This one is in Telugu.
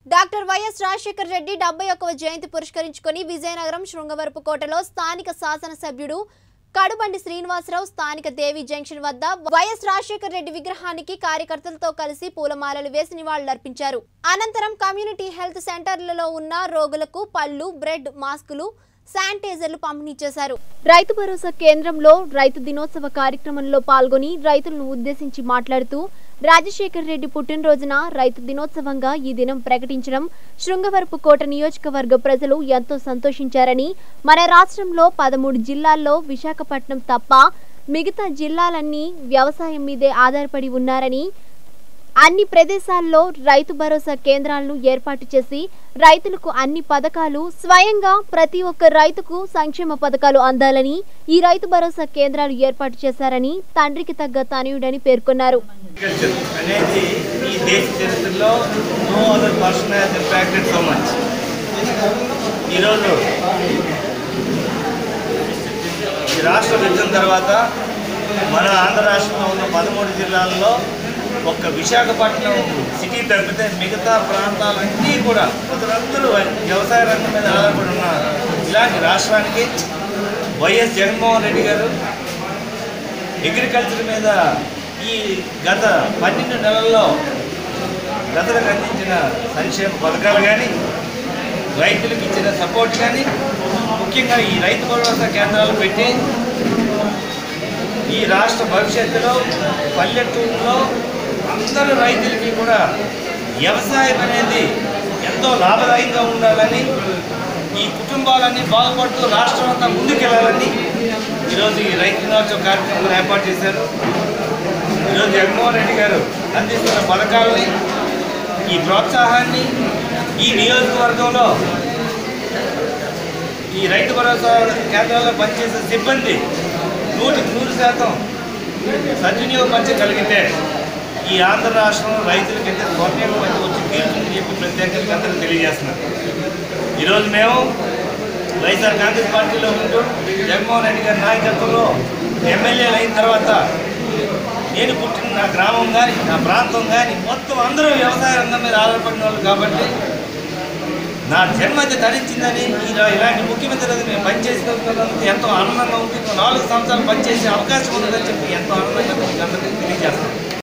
డాక్టర్ వైఎస్ రాజశేఖర్ రెడ్డి డెబ్బై ఒకవ జయంతి పురస్కరించుకొని విజయనగరం శృంగవరపు కోటలో స్థానిక శాసనసభ్యుడు కడుబండి శ్రీనివాసరావు స్థానిక దేవి జంక్షన్ వద్ద వైఎస్ రాజశేఖర్ రెడ్డి విగ్రహానికి కార్యకర్తలతో కలిసి పూలమాలలు వేసి నివాళులర్పించారు అనంతరం కమ్యూనిటీ హెల్త్ సెంటర్లలో ఉన్న రోగులకు పళ్ళు బ్రెడ్ మాస్కులు శానిటైజర్లు పంపిణీ చేశారు రైతు భరోసా కేంద్రంలో రైతు దినోత్సవ కార్యక్రమంలో పాల్గొని రైతులను ఉద్దేశించి మాట్లాడుతూ రాజశేఖర్ రెడ్డి పుట్టినరోజున రైతు దినోత్సవంగా ఈ దినం ప్రకటించడం శృంగవరపు కోట నియోజకవర్గ ప్రజలు ఎంతో సంతోషించారని మన రాష్ట్రంలో పదమూడు జిల్లాల్లో విశాఖపట్నం తప్ప మిగతా జిల్లాలన్నీ వ్యవసాయం మీదే ఆధారపడి ఉన్నారని అన్ని ప్రదేశాల్లో రైతు భరోసా కేంద్రాలను ఏర్పాటు చేసి రైతులకు అన్ని పథకాలు స్వయంగా ప్రతి ఒక్క రైతుకు సంక్షేమ పథకాలు అందాలని ఈ రైతు భరోసా కేంద్రాలు ఏర్పాటు చేశారని తండ్రికి తగ్గ తనయుడని పేర్కొన్నారు అగ్రికల్చర్ అనేది ఈ దేశ చరిత్రలో no other person has impacted so much ఈరోజు ఈ రాష్ట్ర విభజన తర్వాత మన ఆంధ్ర రాష్ట్రంలో ఉన్న పదమూడు జిల్లాల్లో ఒక్క విశాఖపట్నం సిటీ తప్పితే మిగతా ప్రాంతాలన్నీ కూడా ప్రజలందరూ వ్యవసాయ రంగం మీద ఆధారపడి ఉన్న ఇలాంటి రాష్ట్రానికి వైఎస్ జగన్మోహన్ రెడ్డి గారు అగ్రికల్చర్ మీద ఈ గత పన్నెండు నెలల్లో ప్రజలకు అందించిన సంక్షేమ పథకాలు కానీ రైతులకు ఇచ్చిన సపోర్ట్ కానీ ముఖ్యంగా ఈ రైతు భరోసా కేంద్రాలు పెట్టి ఈ రాష్ట్ర భవిష్యత్తులో పల్లెటూరులో అందరు రైతులకి కూడా వ్యవసాయం అనేది ఎంతో లాభదాయంగా ఉండాలని ఈ కుటుంబాలన్నీ బాగుపడుతూ రాష్ట్రం అంతా ముందుకెళ్ళాలని ఈరోజు ఈ రైతు దినోత్సవ కార్యక్రమం ఏర్పాటు చేశారు ఈరోజు జగన్మోహన్ రెడ్డి గారు అందిస్తున్న పథకాలని ఈ ప్రోత్సాహాన్ని ఈ నియోజకవర్గంలో ఈ రైతు భరోసా కేంద్రాల్లో పనిచేసే సిబ్బంది నూటికి నూరు శాతం సద్వినియోగపరచగలిగితే ఈ ఆంధ్ర రాష్ట్రం రైతులకైతే స్వర్ణీయంగా మంచి వచ్చి తీరుతుందని చెప్పి ప్రత్యేకంగా అందరూ తెలియజేస్తున్నారు ఈరోజు మేము వైఎస్ఆర్ కాంగ్రెస్ పార్టీలో ఉంటూ జగన్మోహన్ రెడ్డి గారి నాయకత్వంలో ఎమ్మెల్యేలు అయిన తర్వాత నేను పుట్టిన నా గ్రామం కానీ నా ప్రాంతం కానీ మొత్తం అందరూ వ్యవసాయ రంగం మీద ఆధారపడిన వాళ్ళు కాబట్టి నా జన్మ అయితే ధరించిందని ఇలా ఇలాంటి ముఖ్యమంత్రి దగ్గర మేము పనిచేసినందుకు ఎంతో ఆనందంగా ఉంది ఇంకో నాలుగు సంవత్సరాలు పనిచేసే అవకాశం ఉందని చెప్పి ఎంతో ఆనందంగా మీకు అందరికీ తెలియజేస్తాను